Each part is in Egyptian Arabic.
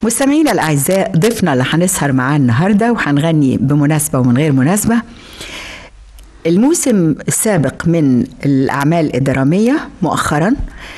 مستمعينا الأعزاء ضيفنا اللي هنسهر معاه النهاردة وهنغني بمناسبة ومن غير مناسبة الموسم السابق من الأعمال الدرامية مؤخرا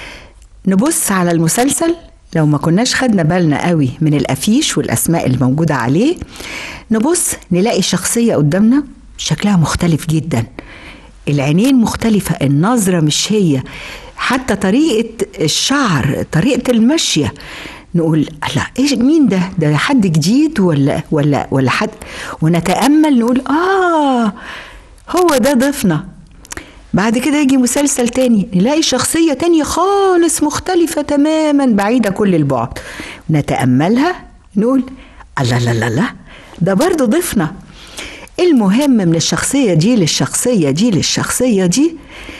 نبص على المسلسل لو ما كناش خدنا بالنا قوي من الأفيش والأسماء اللي موجودة عليه نبص نلاقي شخصية قدامنا شكلها مختلف جدا العينين مختلفة النظرة مش هي حتى طريقة الشعر طريقة المشية نقول لا ايش مين ده ده حد جديد ولا ولا ولا حد ونتامل نقول اه هو ده ضيفنا بعد كده يجي مسلسل تاني نلاقي شخصية تانية خالص مختلفة تماما بعيدة كل البعد نتأملها نقول الله لا لا لا ده برضه ضيفنا المهم من الشخصية دي للشخصية دي للشخصية دي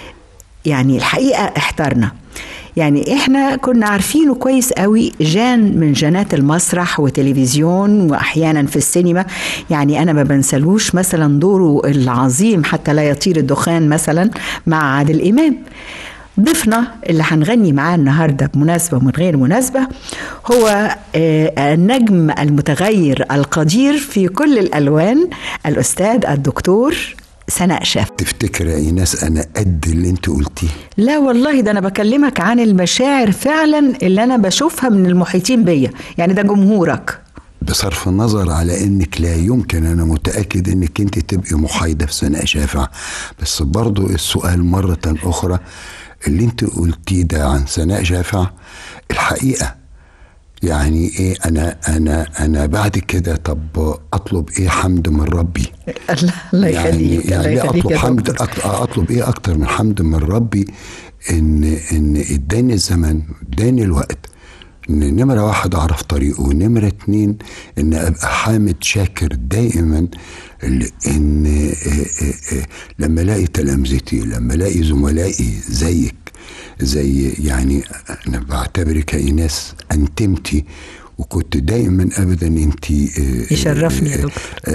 يعني الحقيقة احترنا يعني احنا كنا عارفينه كويس قوي جان من جانات المسرح وتلفزيون واحيانا في السينما يعني انا ما بنسلوش مثلا دوره العظيم حتى لا يطير الدخان مثلا مع عادل امام ضيفنا اللي هنغني معاه النهارده بمناسبه ومن غير مناسبه هو النجم المتغير القدير في كل الالوان الاستاذ الدكتور سناء شاف تفتكر يا ايناس انا قد اللي انت قلتيه لا والله ده انا بكلمك عن المشاعر فعلا اللي انا بشوفها من المحيطين بيا يعني ده جمهورك بصرف النظر على انك لا يمكن انا متاكد انك انت تبقي محايده في سناء شافع بس برضو السؤال مره اخرى اللي انت قلتيه ده عن سناء شافع الحقيقه يعني ايه انا انا انا بعد كده طب اطلب ايه حمد من ربي الله الله يخليك يعني, الله يعني يخليك اطلب يا حمد دكتور. أط- اطلب ايه اكتر من حمد من ربي ان ان اداني الزمن اداني الوقت ان نمرة واحد اعرف طريقه ونمرة اتنين ان ابقى حامد شاكر دائما لان آه، آه، آه، لما الاقي تلامذتي لما الاقي زملائي زيك زي يعني انا بعتبرك يا ايناس انتمتي وكنت دائما ابدا انت يشرفني يا دكتور.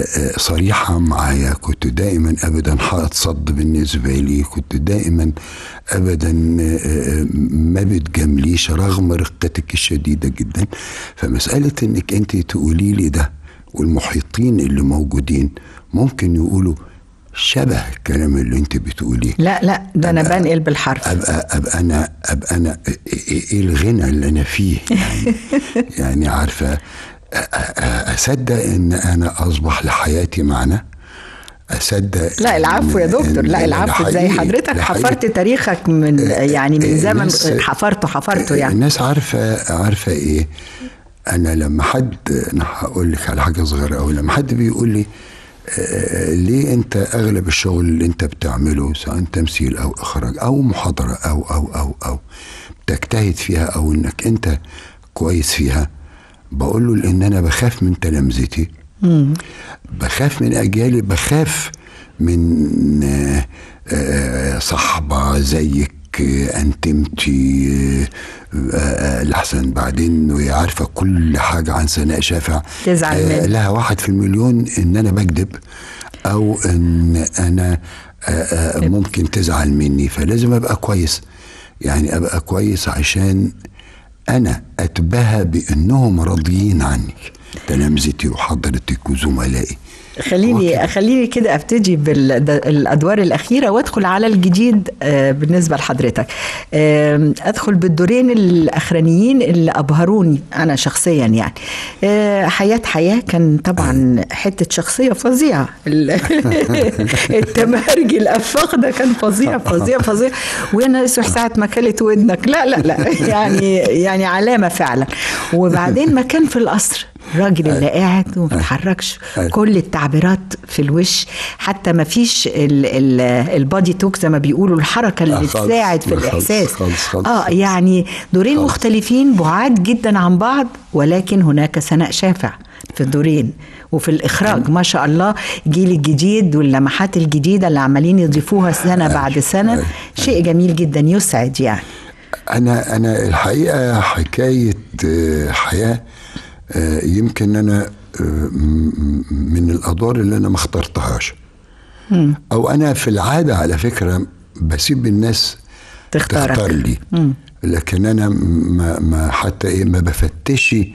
صريحه معايا كنت دائما ابدا حائط صد بالنسبه لي كنت دائما ابدا آه، ما بتجامليش رغم رقتك الشديده جدا فمساله انك انت تقولي لي ده والمحيطين اللي موجودين ممكن يقولوا شبه الكلام اللي انت بتقوليه لا لا ده انا بنقل بالحرف ابقى ابقى انا ابقى انا ايه إيه الغنى اللي انا فيه يعني يعني عارفه أ- أ- اصدق ان انا اصبح لحياتي معنى اصدق لا العفو يا إن- دكتور إن- لا العفو زي لحقيقي- حضرتك لحقيقي. حفرت تاريخك من يعني من زمن الناس- حفرته حفرته يعني الناس عارفه عارفه ايه انا لما حد انا هقول لك على حاجه صغيره قوي لما حد بيقول لي آه، ليه انت اغلب الشغل اللي انت بتعمله سواء تمثيل او اخراج او محاضره او او او او تجتهد فيها او انك انت كويس فيها بقول له لان انا بخاف من تلامذتي بخاف من اجيالي بخاف من آه، آه، صحبه زيك آه، انتمتي آه، آه، لحسن بعدين وهي عارفه كل حاجه عن سناء شافع تزعل آه، مني. لها واحد في المليون ان انا بكذب او ان انا آه، آه، ممكن تزعل مني فلازم ابقى كويس يعني ابقى كويس عشان انا اتباهى بانهم راضيين عني تلامذتي وحضرتك وزملائي خليني خليني كده ابتدي بالادوار الاخيره وادخل على الجديد آه، بالنسبه لحضرتك آم، ادخل بالدورين الاخرانيين اللي ابهروني انا شخصيا يعني آه، حياه حياه كان طبعا حته شخصيه فظيعه ال- التمهرج الافاق ده كان فظيع فظيع فظيع وانا اسمح ساعه ما كلت ودنك لا لا لا يعني يعني علامه فعلا وبعدين ما كان في القصر الراجل اللي قاعد وما بيتحركش أيوة. كل التعبيرات في الوش حتى ما فيش ال- ال- البادي توك زي ما بيقولوا الحركه اللي آه، خالص. بتساعد في خالص، الاحساس خالص، خالص. اه يعني دورين خالص. مختلفين بعاد جدا عن بعض ولكن هناك سناء شافع في الدورين وفي الاخراج ما شاء الله الجيل الجديد واللمحات الجديده اللي عمالين يضيفوها سنه بعد سنه أيوة. شيء جميل جدا يسعد يعني انا انا الحقيقه حكايه آه، حياه آه، يمكن انا آه، م- م- من الادوار اللي انا ما اخترتهاش او انا في العاده على فكره بسيب الناس تختارك. تختار لي لكن انا ما, ما حتى ايه ما بفتش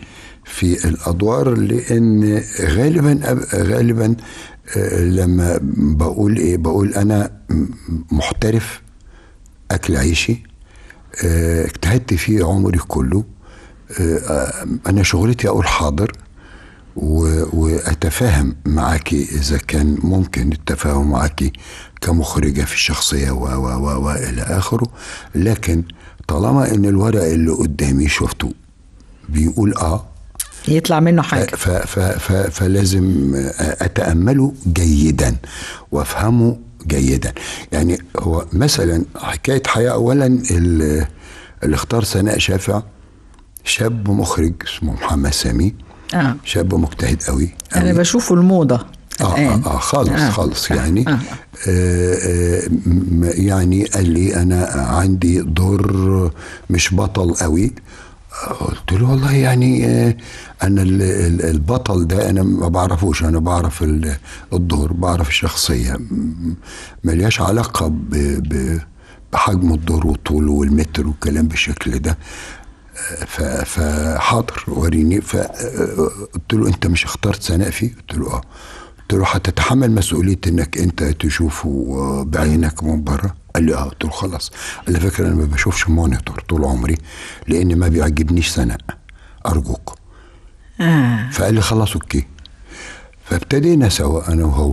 في الادوار لان غالبا أب- غالبا آه، لما بقول ايه بقول انا م- محترف اكل عيشي آه، اجتهدت فيه عمري كله آه، آه، انا شغلتي اقول حاضر و- واتفاهم معاكي اذا كان ممكن التفاهم معاكي كمخرجه في الشخصيه و و و والى اخره لكن طالما ان الورق اللي قدامي شفته بيقول اه يطلع منه ف حاجه ف ف ف فلازم اتامله جيدا وافهمه جيدا يعني هو مثلا حكايه حياه اولا ال- اللي اختار سناء شافع شاب مخرج اسمه محمد سامي اه شاب مجتهد قوي انا قوي. بشوفه الموضه آه, الآن. آه, اه خالص آه. آه خالص آه. يعني آه. آه آه م- يعني قال لي انا عندي دور مش بطل قوي قلت له والله يعني آه انا ال- ال- البطل ده انا ما بعرفوش انا بعرف ال- الدور بعرف الشخصيه م- ملياش علاقه ب ب بحجم الدور وطوله والمتر والكلام بالشكل ده ف- فحاضر وريني فقلت له انت مش اخترت سناء فيه قلت له اه قلت له هتتحمل مسؤوليه انك انت تشوفه بعينك من بره قال لي اه قلت له خلاص على فكره انا ما بشوفش مونيتور طول عمري لان ما بيعجبنيش سناء ارجوك آه. فقال لي خلاص اوكي فابتدينا سوا انا وهو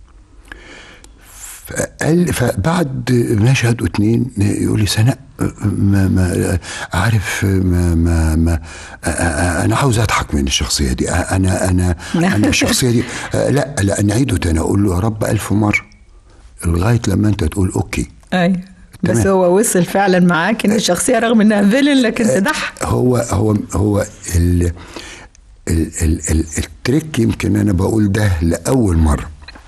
فقال فبعد مشهد واتنين يقول لي سناء ما ما عارف ما ما ما انا عاوز اضحك من الشخصيه دي انا انا انا الشخصيه دي لا لا نعيده تاني اقول له يا رب الف مره لغايه لما انت تقول اوكي اي بس تمام. هو وصل فعلا معاك ان الشخصيه رغم انها فيلن لكن تضحك هو هو هو ال ال ال ال التريك يمكن انا بقول ده لاول مره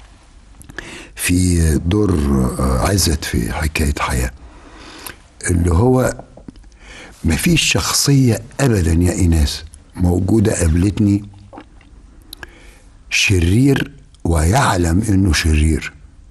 في دور آه، عزت في حكايه حياه اللي هو مفيش شخصيه ابدا يا ايناس موجوده قابلتني شرير ويعلم انه شرير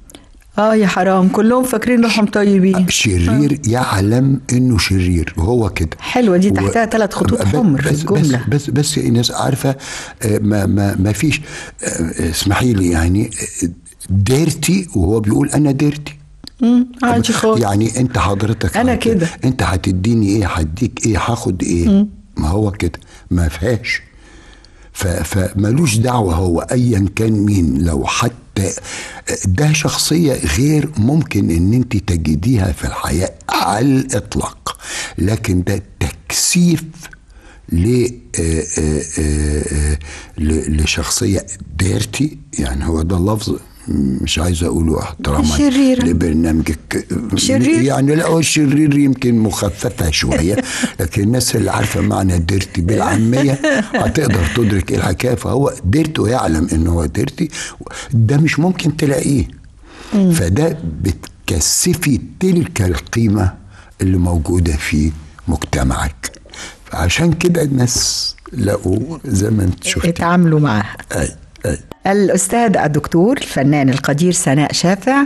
اه يا حرام كلهم فاكرين روحهم طيبين شرير يعلم انه شرير وهو كده حلوه دي و- تحتها ثلاث خطوط بس- حمر في بس الجمله بس بس, بس الناس عارفه آه، ما ما ما فيش آه، اسمحي لي يعني آه، ديرتي وهو بيقول انا ديرتي مم، عادي خالص يعني انت حضرتك أنا هت- كده. انت هتديني ايه هديك ايه هاخد ايه ما هو كده ما فيهاش ف- فمالوش دعوة هو أيا كان مين لو حتى ده شخصية غير ممكن ان انت تجديها في الحياة على الإطلاق لكن ده تكثيف ل آه، آه، آه، ل- لشخصية ديرتي يعني هو ده اللفظ مش عايز اقوله احتراما شريرة. لبرنامجك شرير. يعني لا هو الشرير يمكن مخففه شويه لكن الناس اللي عارفه معنى ديرتي بالعاميه هتقدر تدرك ايه الحكايه فهو ديرتي ويعلم ان هو ديرتي ده مش ممكن تلاقيه فده بتكثفي تلك القيمه اللي موجوده في مجتمعك فعشان كده الناس لقوا زي ما انت شفتي اتعاملوا معاها اي اي الأستاذ الدكتور الفنان القدير سناء شافع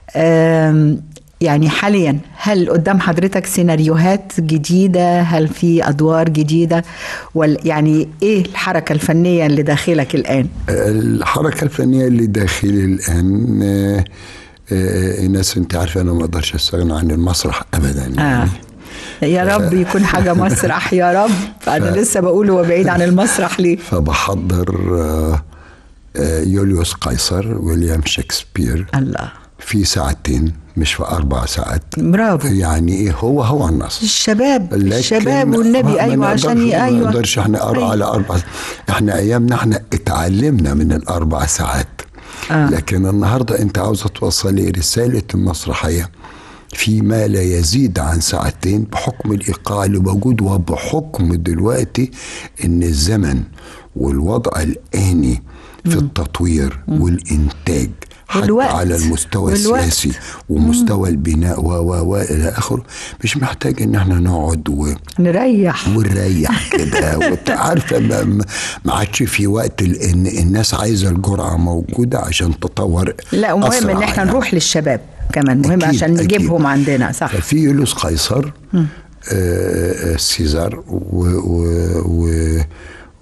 آم، يعني حاليا هل قدام حضرتك سيناريوهات جديدة هل في أدوار جديدة ولا يعني إيه الحركة الفنية اللي داخلك الآن الحركة الفنية اللي داخلي الآن آه، آه، الناس انت عارفة أنا ما أقدرش أستغنى عن المسرح أبدا يعني آه. يا رب يكون حاجة مسرح يا رب أنا لسه بقول هو بعيد عن المسرح ليه فبحضر آه، آه، يوليوس قيصر ويليام شكسبير الله في ساعتين مش في أربع ساعات برافو يعني إيه هو هو النص الشباب لكن الشباب ما- والنبي ما أيوة نقدرش- عشان ي- ما أيوة نقدرش احنا أربعة أيوة. على أربعة احنا أيامنا احنا اتعلمنا من الأربع ساعات آه. لكن النهاردة أنت عاوزة توصلي رسالة المسرحية فيما لا يزيد عن ساعتين بحكم الإيقاع اللي موجود وبحكم دلوقتي إن الزمن والوضع الآني في التطوير والإنتاج حتى والوقت. على المستوى والوقت. السياسي ومستوى البناء و و و الى اخره مش محتاج ان احنا نقعد و نريح ونريح كده وانت عارفه ما, ما- ما عادش في وقت لان الناس عايزه الجرعه موجوده عشان تطور لا ومهم أسرع ان احنا يعني. نروح للشباب كمان مهم أكيد، عشان أكيد. نجيبهم عندنا صح ففي يوليوس قيصر آه، آه، سيزار و و و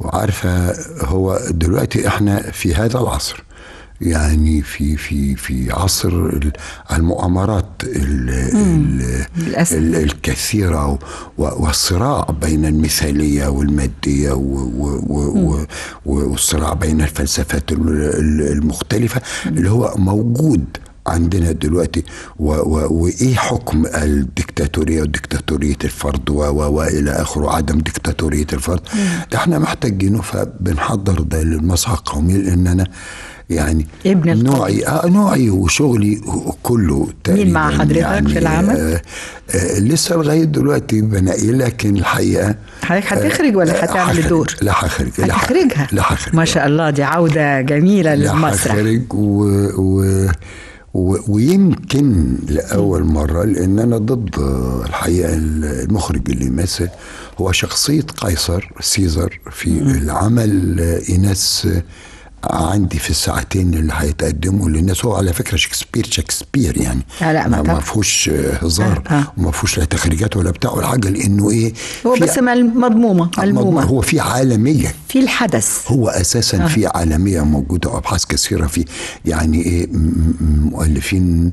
وعارفه هو دلوقتي احنا في هذا العصر يعني في في في عصر ال- المؤامرات ال ال للأسف. ال الكثيره و- والصراع بين المثاليه والماديه و- و- و- و- والصراع بين الفلسفات ال- ال- المختلفه اللي هو موجود عندنا دلوقتي و و وايه حكم الدكتاتوريه ودكتاتوريه الفرد و و والى اخره عدم دكتاتوريه الفرد ده احنا محتاجينه فبنحضر ده للمسرح القومي لان انا يعني ابن القوم. نوعي آه نوعي وشغلي كله تقريبا مع حضرتك في العمل؟ آه آه لسه لغايه دلوقتي بنقي لكن الحقيقه حضرتك هتخرج ولا آه، هتعمل هخرج. الدور؟ لا هخرج لا هخرج. هتخرجها لا هخرج ما شاء الله دي عودة جميلة لا للمسرح هخرج و... و... و... ويمكن لاول مره لان انا ضد الحقيقه المخرج اللي يمثل هو شخصيه قيصر سيزر في العمل ايناس عندي في الساعتين اللي هيتقدموا للناس هو على فكره شكسبير شكسبير يعني لا، لا، ما ما طبعا. ما فيهوش هزار آه، آه. وما فيهوش لا تخريجات ولا بتاع ولا حاجه لانه ايه هو في- بس مل- مضمومة ملمومة هو في عالميه في الحدث هو اساسا في عالميه موجوده وابحاث كثيره في يعني ايه م- م- مؤلفين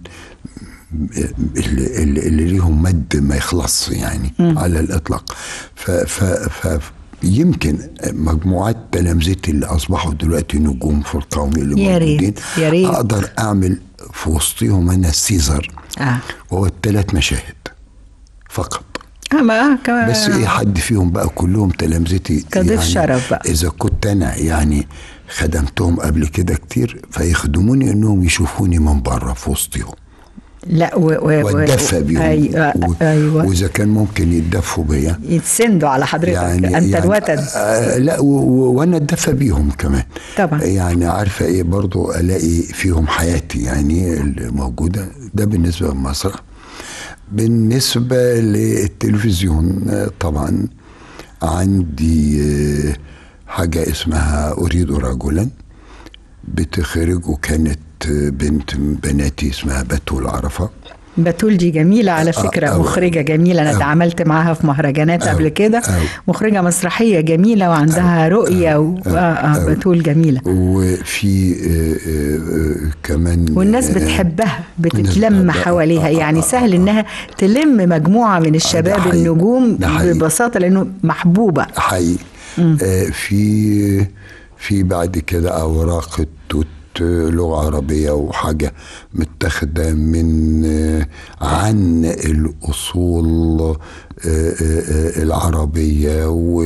اللي, اللي اللي ليهم مد ما يخلص يعني على الاطلاق ف ف ف يمكن مجموعات تلامذتي اللي اصبحوا دلوقتي نجوم في القومي اللي يا ريت، موجودين يا ريت. اقدر اعمل في وسطهم انا سيزر اه وهو الثلاث مشاهد فقط آه، ما آه، كمان بس ايه حد فيهم بقى كلهم تلامذتي كضيف شرف بقى. اذا كنت انا يعني خدمتهم قبل كده كتير فيخدموني انهم يشوفوني من بره في وسطهم لا و... و... و- واتدفى بيهم ايوه و- ايوه واذا كان ممكن يتدفوا بيا يتسندوا على حضرتك يعني انت يعني الوتد آه لا و- و- وانا اتدفى بيهم كمان طبعا. يعني عارفه ايه برضو الاقي فيهم حياتي يعني الموجوده ده بالنسبه للمسرح بالنسبه للتلفزيون آه، طبعا عندي آه، حاجه اسمها اريد رجلا بتخرج وكانت آه، بنت من بناتي اسمها بتول عرفه بتول دي جميلة على آه، فكرة أوي. مخرجة جميلة أنا أوي. اتعاملت معاها في مهرجانات أوي. قبل كده أوي. مخرجة مسرحية جميلة وعندها رؤية و... آه آه أوي. بتول جميلة وفي آه، آه، آه، كمان والناس آه، بتحبها بتتلم بتحبها. حواليها آه، يعني آه، سهل آه. انها تلم مجموعة من الشباب حقيقي. النجوم ده حقيقي. ببساطة لانه محبوبة حقيقي آه، في في بعد كده اوراق التوت آه، لغه عربيه وحاجه متاخده من آه، عن الاصول آه، آه، آه، العربيه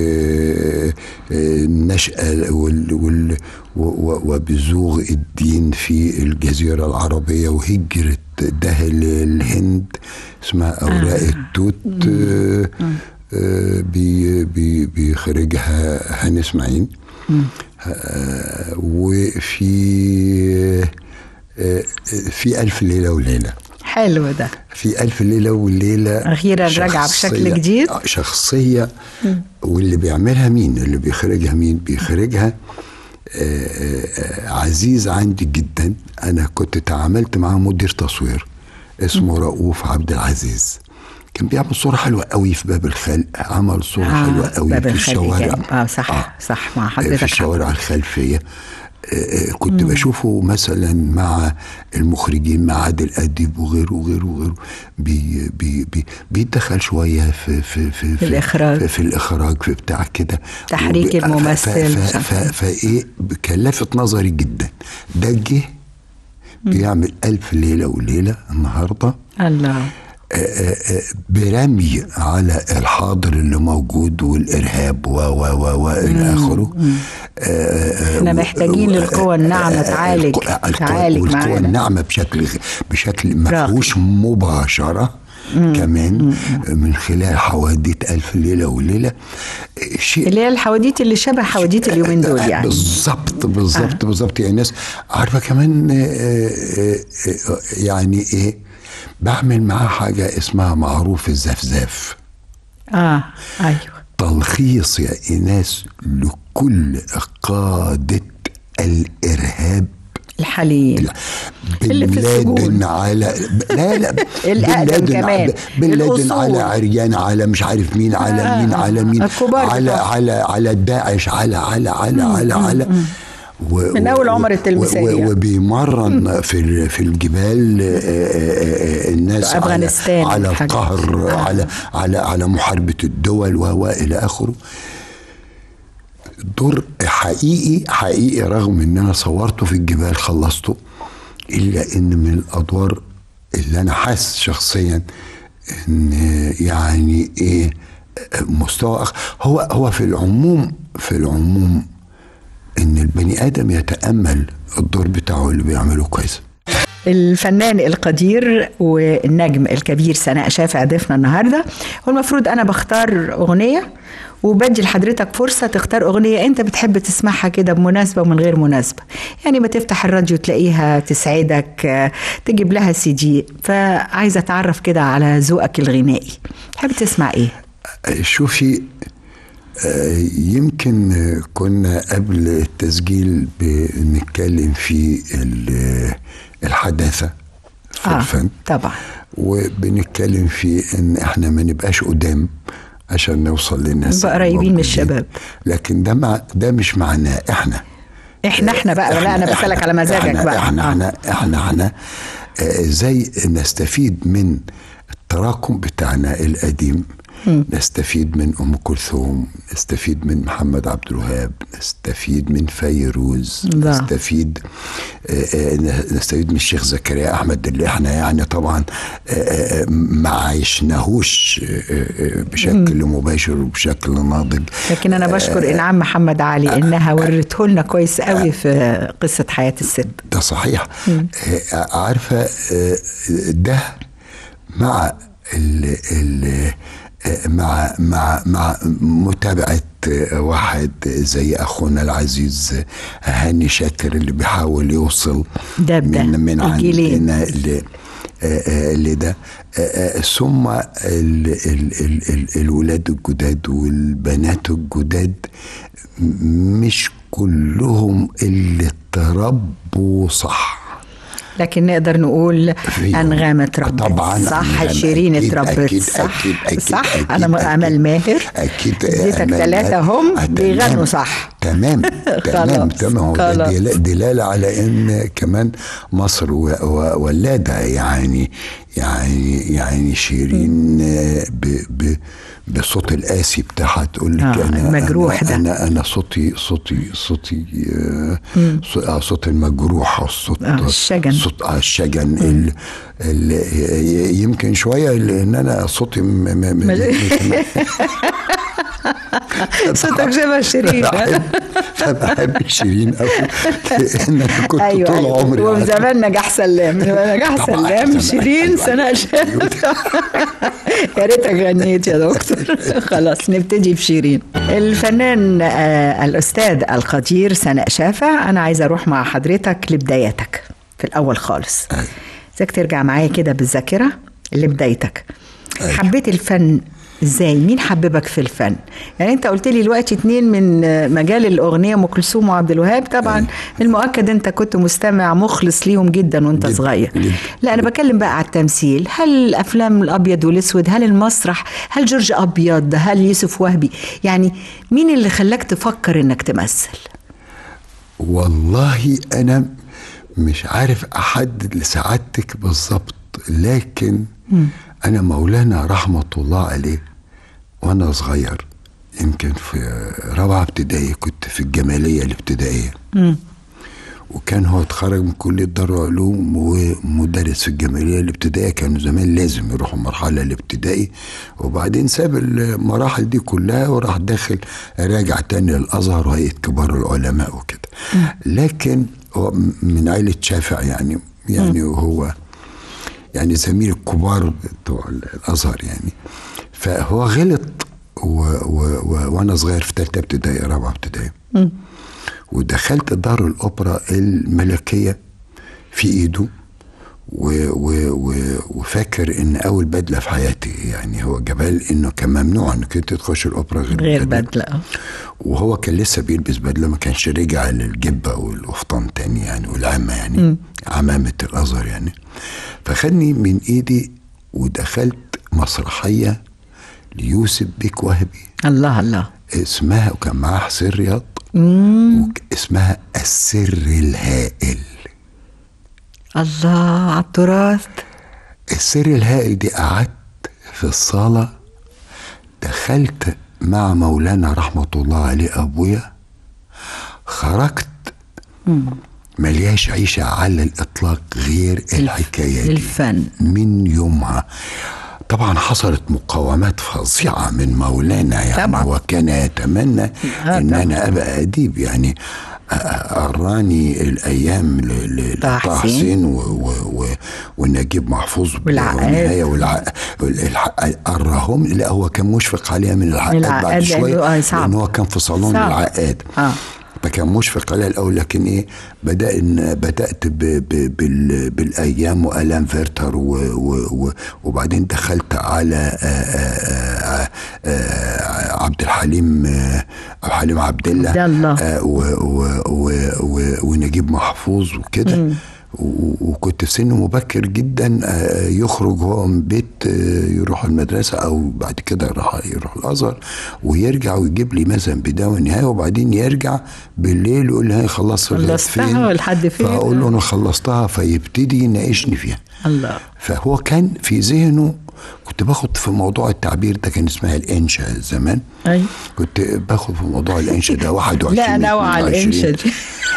والنشأة وال وال و- و- وبزوغ الدين في الجزيرة العربية وهجرة ده للهند اسمها أوراق التوت آه، آه، بي بي بيخرجها هاني اسماعيل آه، وفي آه، في ألف ليلة وليلة حلو ده في ألف ليلة وليلة أخيراً راجعة بشكل شخصية- جديد. آه، شخصية واللي بيعملها مين اللي بيخرجها مين بيخرجها آه، آه، عزيز عندي جدا أنا كنت تعاملت معاه مدير تصوير اسمه رؤوف عبد العزيز كان بيعمل صورة حلوة قوي في باب الخلق عمل صورة آه، حلوة قوي باب في الخلق الشوارع جميل. آه، صح، صح، مع حضرتك في حق. الشوارع الخلفية آه، آه، كنت بشوفه مثلا مع المخرجين مع عادل أديب وغيره وغيره وغيره بي بي بي بيتدخل شوية في في في, في الإخراج. في, في الإخراج في بتاع كده تحريك وب- ف- الممثل، ف- مش ف- عارفة. ف- فإيه كان لافت نظري جدا ده جه بيعمل ألف ليلة وليلة النهارده الله برمي على الحاضر اللي موجود والارهاب و و و و الى اخره آه، احنا و- محتاجين و- للقوى الناعمة آه، تعالج- القوى- القوى- تعالج والقوى معانا. الناعمه بشكل بشكل ما راقي. فيهوش مباشره كمان من خلال حواديت ألف ليلة وليلة آه، شيء اللي هي الحواديت اللي شبه حواديت اليومين دول يعني بالظبط بالظبط بالظبط يعني الناس عارفه كمان آه، آه، آه، يعني ايه بعمل معاه حاجه اسمها معروف الزفزاف اه ايوه تلخيص يا ايناس لكل قاده الارهاب الحليم بن اللي في لادن السجون. على لا لا بن الأقدم لادن كمان. على- بن لادن الأصول. على عريان على مش عارف مين على آه، مين آه، على مين الكبار على بتوع. على على داعش على على على على على و- من و- أول و- عمر التلمسانية. و- وبيمرن في ال- في الجبال آه، آه، آه، الناس في أفغانستان على, على والحاجات دي. القهر آه. على على على محاربه الدول و الى اخره دور حقيقي حقيقي رغم ان انا صورته في الجبال خلصته الا ان من الادوار اللي انا حاسس شخصيا ان يعني ايه مستوى أخ- هو هو في العموم في العموم ان البني ادم يتامل الدور بتاعه اللي بيعمله كويس الفنان القدير والنجم الكبير سناء شافع ضيفنا النهارده والمفروض انا بختار اغنيه وبدي لحضرتك فرصة تختار أغنية أنت بتحب تسمعها كده بمناسبة ومن غير مناسبة يعني ما تفتح الراديو تلاقيها تسعدك آه، تجيب لها سي دي فعايزة أتعرف كده على ذوقك الغنائي تحب تسمع إيه؟ شوفي آه، يمكن آه، كنا قبل التسجيل بنتكلم في ال- الحداثة في آه. الفن طبعا وبنتكلم في ان احنا ما نبقاش قدام عشان نوصل للناس نبقى قريبين من الموجودين. الشباب. لكن ده مع ده مش معناه احنا احنا احنا بقى لا انا بسألك على مزاجك احنا بقى احنا آه. احنا احنا, احنا آه، ازاي نستفيد من التراكم بتاعنا القديم نستفيد من ام كلثوم نستفيد من محمد عبد الوهاب نستفيد من فيروز ده. نستفيد آه، آه، نستفيد من الشيخ زكريا احمد اللي احنا يعني طبعا آه، آه، ما عايشناهوش آه، آه، بشكل مباشر وبشكل ناضج لكن انا بشكر انعام محمد علي انها ورته لنا كويس قوي في قصه حياه الست ده صحيح آه، عارفه آه، ده مع ال ال آه، مع مع مع متابعه آه، واحد زي اخونا العزيز هاني شاكر اللي بيحاول يوصل ده بده، من من الجيلين. عندنا ل آه، آه، لده آه، آه، ثم ال ال ال ال الولاد الجداد والبنات الجداد م- مش كلهم اللي تربوا صح لكن نقدر نقول فيهم. انغام اتربت طبعا صح أنغام شيرين أكيد، اتربت أكيد، صح أكيد، أكيد، صح أكيد، انا م- أكيد. امل ماهر اكيد اديتك أمل ثلاثه ماهر. هم آه، بيغنوا تمام. صح تمام تمام خلاص، تمام هو ده خلاص. دل- دلاله على ان كمان مصر و- و- ولاده يعني يعني يعني شيرين آه، ب ب بالصوت القاسي بتاعها تقول لك آه، انا المجروح أنا, ده. انا انا صوتي صوتي صوتي آه، صو- آه، صوت المجروح الصوت آه، الشجن. صوت آه، الشجن ال ال يمكن شويه لان انا صوتي م م م مش- صوتك شبه شيرين بحب بحب شيرين قوي لان انا كنت ايوه طول ايوه عمري ومن زمان نجاح سلام من نجاح طبعاً، سلام طبعاً، شيرين طبعاً. سناء شافت يا ريتك غنيت يا دكتور خلاص نبتدي بشيرين الفنان آه الاستاذ القدير سناء شافع انا عايزه اروح مع حضرتك لبداياتك في الاول خالص أيوة. عايزك ترجع معايا كده بالذاكره لبدايتك أيوة. حبيت الفن ازاي مين حببك في الفن يعني انت قلت لي دلوقتي اتنين من آه، مجال الاغنيه ام كلثوم وعبد الوهاب طبعا أيوة. المؤكد انت كنت مستمع مخلص ليهم جدا وانت جداً، صغير جداً. لا انا بتكلم بقى على التمثيل هل الافلام الابيض والاسود هل المسرح هل جورج ابيض هل يوسف وهبي يعني مين اللي خلاك تفكر انك تمثل والله انا مش عارف احدد لسعادتك بالظبط لكن انا مولانا رحمه الله عليه وانا صغير يمكن في رابعه ابتدائي كنت في الجماليه الابتدائيه وكان هو اتخرج من كليه دار العلوم ومدرس في الجماليه الابتدائيه كانوا زمان لازم يروحوا المرحله الابتدائي وبعدين ساب المراحل دي كلها وراح داخل راجع تاني للازهر وهيئه كبار العلماء وكده لكن هو من عائله شافع يعني يعني وهو يعني زميل الكبار بتوع الازهر يعني فهو غلط و و و وانا صغير في ثالثه ابتدائي رابعه ابتدائي ودخلت دار الاوبرا الملكيه في ايده و و و وفاكر ان اول بدله في حياتي يعني هو جبال انه كان ممنوع انك انت تخش الاوبرا غير, غير ببدلة. بدله آه. وهو كان لسه بيلبس بدله ما كانش رجع للجبه والقفطان تاني يعني والعمه يعني عمامه الازهر يعني فخدني من ايدي ودخلت مسرحيه ليوسف بيك وهبي الله الله اسمها وكان معاه حسين رياض وك- اسمها السر الهائل الله على التراث السر الهائل دي قعدت في الصالة دخلت مع مولانا رحمة الله عليه أبويا خرجت ملياش عيشة على الإطلاق غير الحكاية دي الفن. من يومها طبعا حصلت مقاومات فظيعة من مولانا يعني طبعا. هو كان يتمنى آه ان طبعا. انا ابقى اديب يعني أ- أ- قراني الايام ل- ل- طه لطه حسين. حسين و- و- و- ونجيب محفوظ والعقاد. والنهاية والع... والح... قراهم لا هو كان مشفق عليها من العقاد, العقاد بعد لأنه شويه آه صعب. لان هو كان في صالون صعب. العقاد آه. فكان مشفق عليها الاول لكن ايه بدا إن بدات ب... ب... بال... بالايام والام فيرتر و... و... و... وبعدين دخلت على آآ آآ آآ عبد الحليم آه، عبد الحليم عبد الله عبد الله. آه، و... و... و... و... ونجيب محفوظ وكده و- وكنت في سن مبكر جدا آه، يخرج هو من بيت آه، يروح المدرسة أو بعد كده يروح يروح الأزهر ويرجع ويجيب لي مثلا بداية والنهاية وبعدين يرجع بالليل يقول لي هي خلصت لغاية خلصتها فين ولحد فين؟ فأقول له أنا خلصتها فيبتدي يناقشني فيها الله فهو كان في ذهنه كنت باخد في موضوع التعبير ده كان اسمها الانشا زمان أي. كنت باخد في موضوع الانشا ده 21 لا نوع 22. الانشا دي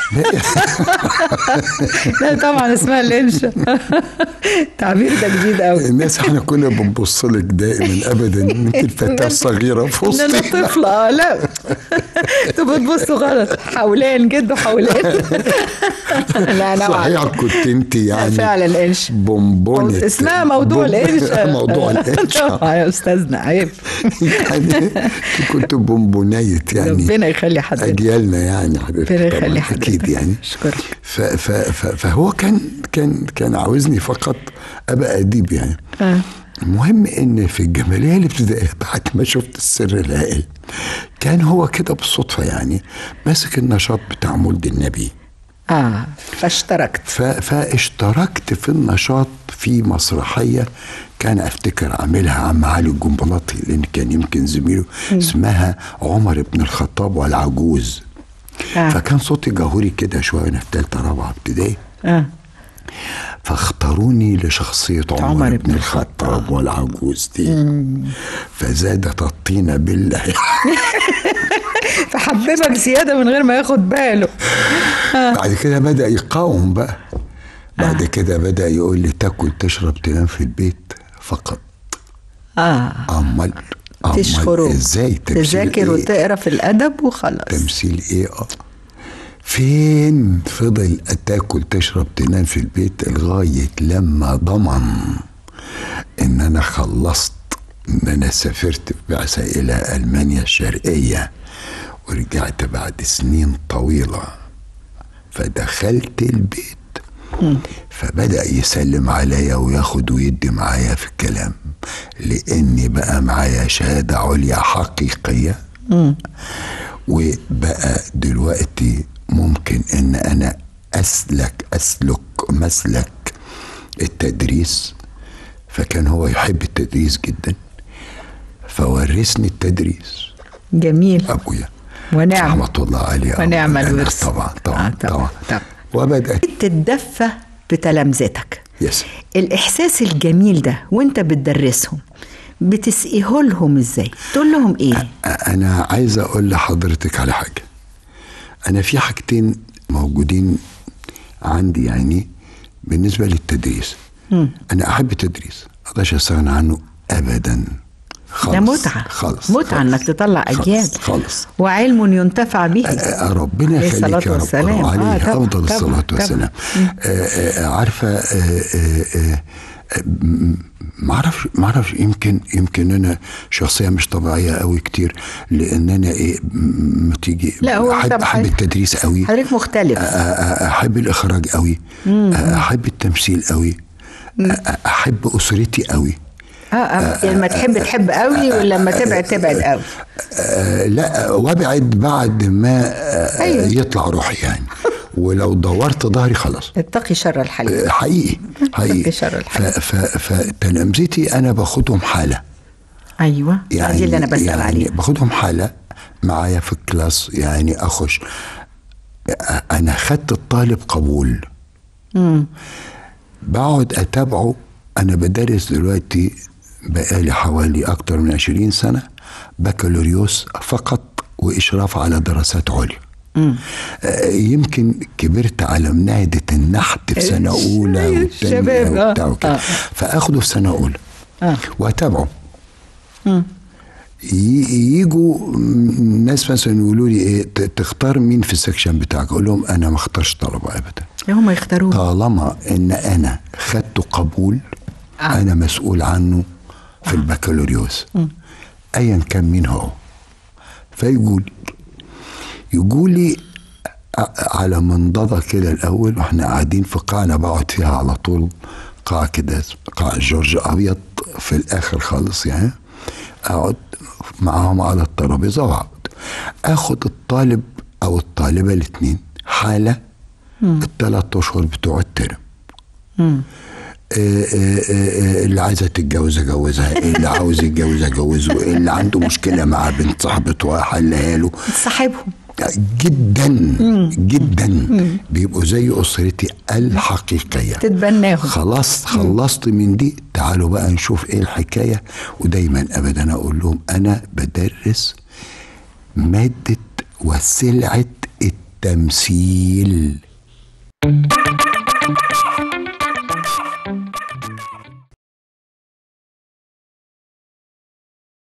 لا طبعا اسمها الانشا التعبير ده جديد قوي الناس احنا كنا بنبص لك دائما ابدا ان انت الفتاه الصغيره في ان انا وسطنا طفله اه لا انتوا بتبصوا غلط حولان جد حولان لا نوع صحيح كنت انت يعني فعلا انشا بونبونة اسمها موضوع بوم- الانشا موضوع الانشا طبعا يا استاذنا عيب يعني كنت بونبونية يعني ربنا يخلي حضرتك اجيالنا يعني حضرتك ربنا طبعاً يخلي حضرتك اكيد يعني اشكرك ف ف ف فهو كان كان كان عاوزني فقط ابقى اديب يعني آه. المهم ان في الجماليه الابتدائيه بعد ما شفت السر الهائل كان هو كده بالصدفه يعني ماسك النشاط بتاع مولد النبي اه فاشتركت ف- فاشتركت في النشاط في مسرحيه كان افتكر عاملها عم علي الجنبلاطي لان كان يمكن زميله اسمها عمر بن الخطاب والعجوز آه. فكان صوتي جهوري كده شويه وانا في ثالثه رابعه ابتدائي اه فاختاروني لشخصية عمر, عمر عمر بن بن الخطاب والعجوز دي فزادت الطينة بالله فحببك زياده من غير ما ياخد باله بعد كده بدأ يقاوم بقى بعد كده بدأ يقول لي تاكل تشرب تنام في البيت فقط اه أمال أمال تشكره ازاي تمثيل تذاكر إيه؟ وتقرا في الادب وخلاص تمثيل ايه اه فين فضل تاكل تشرب تنام في البيت لغاية لما ضمن ان انا خلصت ان انا سافرت بعثة الى المانيا الشرقية ورجعت بعد سنين طويلة فدخلت البيت فبدأ يسلم عليا وياخد ويدي معايا في الكلام لاني بقى معايا شهادة عليا حقيقية وبقى دلوقتي ممكن ان انا اسلك اسلك مسلك التدريس فكان هو يحب التدريس جدا فورثني التدريس جميل ابويا ونعم رحمه الله عليه ونعم أبويا. الورث طبعا طبعا آه، طبعا, طبعا. طبعا. وبدات تتدفى بتلامذتك يس الاحساس الجميل ده وانت بتدرسهم بتسقيه لهم ازاي تقول لهم ايه انا عايز اقول لحضرتك على حاجه انا في حاجتين موجودين عندي يعني بالنسبه للتدريس انا احب التدريس ما اقدرش استغنى عنه ابدا خالص ده متعه خالص متعه خالص. انك تطلع خالص. اجيال خالص وعلم ينتفع به آه، ربنا عليه يخليك الصلاة يا رب والسلام. عليه آه، طبعاً، افضل طبعاً، الصلاه طبعاً. والسلام آه، آه، عارفه آه، آه، آه، ما اعرفش ما اعرفش يمكن يمكن انا شخصيه مش طبيعيه قوي كتير لان انا ايه م- ما تيجي لا، هو احب طبعاً. احب التدريس قوي حضرتك مختلف أ- أ- احب الاخراج قوي احب التمثيل قوي أ- احب اسرتي قوي اه آه، يعني لما تحب تحب قوي ولما تبعد تبعد قوي آه، لا وابعد بعد ما آه، أيوة. يطلع روحي يعني ولو دورت ظهري خلاص اتقي شر الحليم آه، حقيقي حقيقي شر ف- الحليم. ف- فتلامذتي انا باخدهم حاله ايوه يعني دي اللي انا بسال يعني عليه باخدهم حاله معايا في الكلاس يعني اخش انا خدت الطالب قبول بقعد اتابعه انا بدرس دلوقتي بقالي حوالي اكتر من 20 سنه بكالوريوس فقط واشراف على دراسات عليا آه، يمكن كبرت على مناهدة النحت في سنة أولى أيوة، والتانية الشباب، آه، وبتاع وكده آه. فأخده في سنة أولى آه. وأتابعه ي- يجوا م- ناس مثلا يقولوا لي ايه ت- تختار مين في السكشن بتاعك اقول لهم انا ما اختارش طلبه ابدا هم يختاروه طالما ان انا خدت قبول آه. انا مسؤول عنه في البكالوريوس ايا كان مين هو فيقول يقول لي ع- على منضدة كده الاول واحنا قاعدين في قاعه انا بقعد فيها على طول قاعه كده قاعه جورج ابيض في الاخر خالص يعني اقعد معاهم على الترابيزه واقعد اخد الطالب او الطالبه الاثنين حاله الثلاث اشهر بتوع الترم آه، آه، آه، اللي عايزه تتجوز اجوزها اللي عاوز يتجوز اجوزه اللي عنده مشكله مع بنت صاحبته احلها له صاحبهم جدا جدا بيبقوا زي اسرتي الحقيقيه تتبناهم خلاص خلصت من دي تعالوا بقى نشوف ايه الحكايه ودايما ابدا اقول لهم انا بدرس ماده وسلعه التمثيل